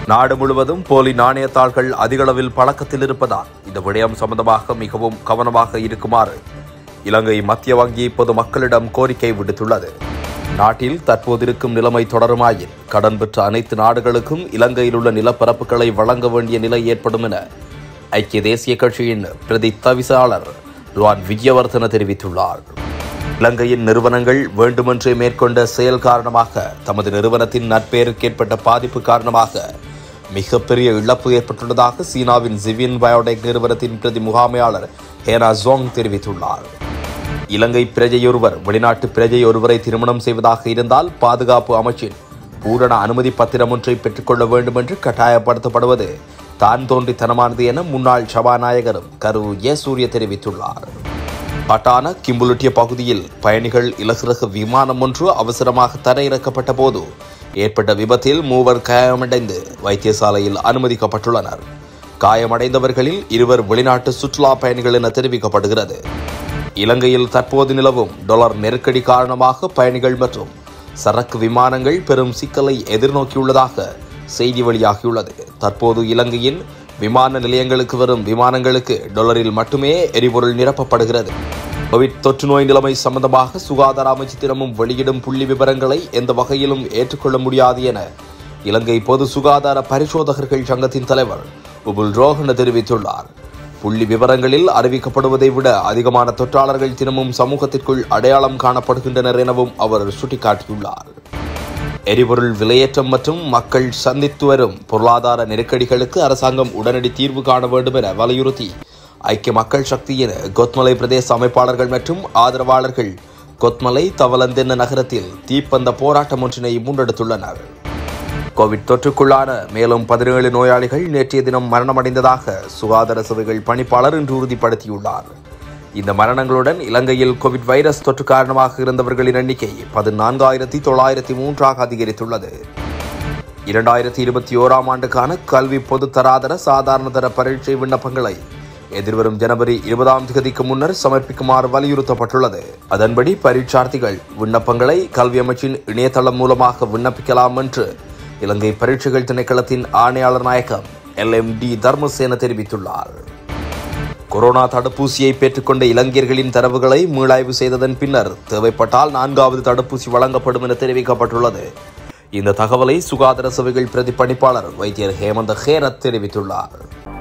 நாடு முழுவதும் போலி நாணயத்தாள்கள் அதிகளவில் பழக்கத்தில் இருப்பதால் இந்த விடயம் சம்பந்தமாக மிகவும் கவனமாக இருக்குமாறு இலங்கை மத்திய வங்கி பொதுமக்களிடம் கோரிக்கை விடுத்துள்ளது நாட்டில் தற்போது இருக்கும் நிலைமை தொடருமாயின் கடன் பெற்ற அனைத்து நாடுகளுக்கும் இலங்கையில் உள்ள நிலப்பரப்புகளை வழங்க வேண்டிய நிலை ஏற்படும் என ஐக்கிய தேசிய கட்சியின் பிரதி தவிசாளர் ருவான் விஜயவர்தன தெரிவித்துள்ளார் இலங்கையின் நிறுவனங்கள் வேண்டுமென்றே மேற்கொண்ட செயல் காரணமாக தமது நிறுவனத்தின் நட்பெயருக்கு ஏற்பட்ட பாதிப்பு காரணமாக மிகப்பெரிய இழப்பு ஏற்பட்டுள்ளதாக சீனாவின் ஜிவின் பயோடெக் நிறுவனத்தின் பிரதி முகாமையாளர் ஹேனா ஜோங் தெரிவித்துள்ளார் இலங்கை பிரஜையொருவர் வெளிநாட்டு பிரஜை ஒருவரை திருமணம் செய்வதாக இருந்தால் பாதுகாப்பு அமைச்சின் பூரண அனுமதி பத்திரம் ஒன்றை பெற்றுக்கொள்ள வேண்டும் என்று கட்டாயப்படுத்தப்படுவது தான் தோன்றித்தனமானது என முன்னாள் சபாநாயகரும் கரு ஏ சூரிய தெரிவித்துள்ளார் பட்டான கிம்புலுட்டிய பகுதியில் பயணிகள் இலகுரக விமானம் ஒன்று அவசரமாக தரையிறக்கப்பட்ட போது ஏற்பட்ட விபத்தில் மூவர் காயமடைந்து வைத்தியசாலையில் அனுமதிக்கப்பட்டுள்ளனர் காயமடைந்தவர்களில் இருவர் வெளிநாட்டு சுற்றுலா பயணிகள் என தெரிவிக்கப்படுகிறது இலங்கையில் தற்போது நிலவும் டாலர் நெருக்கடி காரணமாக பயணிகள் மற்றும் சரக்கு விமானங்கள் பெரும் சிக்கலை எதிர்நோக்கியுள்ளதாக செய்தி வெளியாகியுள்ளது தற்போது இலங்கையின் விமான நிலையங்களுக்கு வரும் விமானங்களுக்கு டாலரில் மட்டுமே எரிபொருள் நிரப்பப்படுகிறது கோவிட் தொற்று நோய் நிலைமை சம்பந்தமாக சுகாதார அமைச்சு தினமும் வெளியிடும் புள்ளி விவரங்களை எந்த வகையிலும் ஏற்றுக்கொள்ள முடியாது என இலங்கை பொது சுகாதார பரிசோதகர்கள் சங்கத்தின் தலைவர் உபுல் ரோஹன தெரிவித்துள்ளார் புள்ளி விவரங்களில் அறிவிக்கப்படுவதை விட அதிகமான தொற்றாளர்கள் தினமும் சமூகத்திற்குள் அடையாளம் காணப்படுகின்றனர் எனவும் அவர் சுட்டிக்காட்டியுள்ளார் எரிபொருள் விலையேற்றம் மற்றும் மக்கள் சந்தித்து வரும் பொருளாதார நெருக்கடிகளுக்கு அரசாங்கம் உடனடி தீர்வு காண வேண்டும் என வலியுறுத்தி ஐக்கிய மக்கள் சக்தியின் கொத்மலை பிரதேச அமைப்பாளர்கள் மற்றும் ஆதரவாளர்கள் கொத்மலை தவலந்தென்ன நகரத்தில் தீப்பந்த போராட்டம் ஒன்றினை முன்னெடுத்துள்ளனர் கோவிட் தொற்றுக்குள்ளான மேலும் பதினேழு நோயாளிகள் நேற்றைய தினம் மரணமடைந்ததாக சுகாதார சேவைகள் பணிப்பாளர் இன்று உறுதிப்படுத்தியுள்ளார் இந்த மரணங்களுடன் இலங்கையில் கோவிட் வைரஸ் தொற்று காரணமாக இருந்தவர்களின் எண்ணிக்கை பதினான்காயிரத்தி தொள்ளாயிரத்தி மூன்றாக அதிகரித்துள்ளது இரண்டாயிரத்தி இருபத்தி ஓராம் ஆண்டுக்கான கல்வி பொதுத்தராதர சாதாரண தர பரீட்சை விண்ணப்பங்களை எதிர்வரும் ஜனவரி இருபதாம் தேதிக்கு முன்னர் சமர்ப்பிக்குமாறு வலியுறுத்தப்பட்டுள்ளது அதன்படி பரீட்சார்த்திகள் விண்ணப்பங்களை கல்வி அமைச்சின் இணையதளம் மூலமாக விண்ணப்பிக்கலாம் என்று இலங்கை பரீட்சைகள் திணைக்களத்தின் ஆணையாளர் நாயகம் எல் எம் டி தர்மசேன தெரிவித்துள்ளார் கொரோனா தடுப்பூசியை பெற்றுக்கொண்ட இளைஞர்களின் தரவுகளை மீளாய்வு செய்ததன் பின்னர் தேவைப்பட்டால் நான்காவது தடுப்பூசி வழங்கப்படும் என தெரிவிக்கப்பட்டுள்ளது இந்த தகவலை சுகாதார சேவைகள் பிரதிப்பணிப்பாளர் வைத்தியர் ஹேமந்த ஹேரத் தெரிவித்துள்ளார்